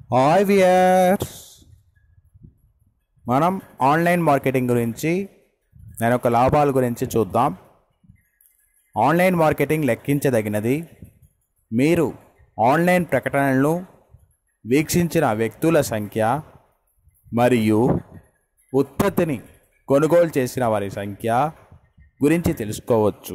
hi viewers మనం online marketing గురించి నేను ఒక లాభాల గురించి చూద్దాం ఆన్లైన్ మార్కెటింగ్ లెక్కించదగినది మీరు ఆన్లైన్ ప్రకటనలను వీక్షించిన వ్యక్తుల సంఖ్య మరియు ఉత్పత్తిని కొనుగోలు చేసిన వారి సంఖ్య గురించి తెలుసుకోవచ్చు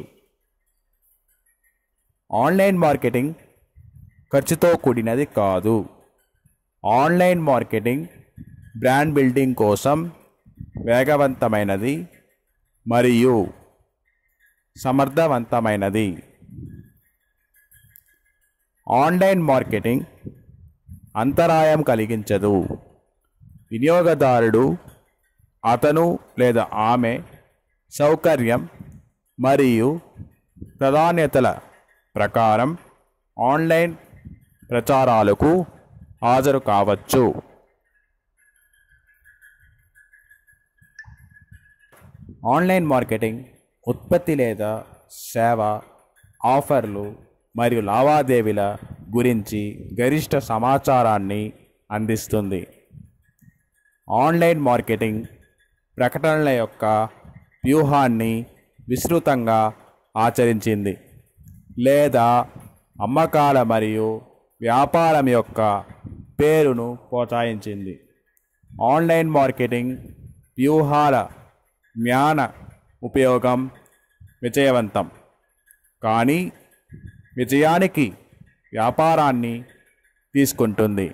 ఆన్లైన్ మార్కెటింగ్ ఖర్చుతో కూడినది కాదు ఆన్లైన్ మార్కెటింగ్ బ్రాండ్ బిల్డింగ్ కోసం వేగవంతమైనది మరియు సమర్థవంతమైనది ఆన్లైన్ మార్కెటింగ్ అంతరాయం కలిగించదు వినియోగదారుడు అతను లేదా ఆమె సౌకర్యం మరియు ప్రాధాన్యతల ప్రకారం ఆన్లైన్ ప్రచారాలకు హాజరు కావచ్చు ఆన్లైన్ మార్కెటింగ్ ఉత్పత్తి లేదా సేవ ఆఫర్లు మరియు లావాదేవీల గురించి గరిష్ట సమాచారాన్ని అందిస్తుంది ఆన్లైన్ మార్కెటింగ్ ప్రకటనల యొక్క వ్యూహాన్ని విస్తృతంగా ఆచరించింది లేదా అమ్మకాల మరియు వ్యాపారం యొక్క పేరును ప్రోత్సహించింది ఆన్లైన్ మార్కెటింగ్ వ్యూహాల జ్ఞాన ఉపయోగం విజయవంతం కానీ విజయానికి వ్యాపారాన్ని తీసుకుంటుంది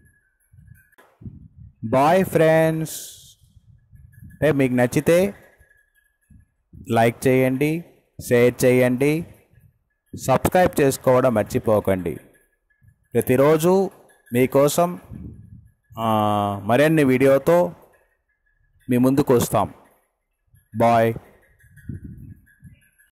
బాయ్ ఫ్రెండ్స్ అంటే మీకు నచ్చితే లైక్ చేయండి షేర్ చేయండి సబ్స్క్రైబ్ చేసుకోవడం మర్చిపోకండి ప్రతిరోజు మీకోసం ఆ, మరిన్ని వీడియోతో మీ ముందుకు వస్తాం బాయ్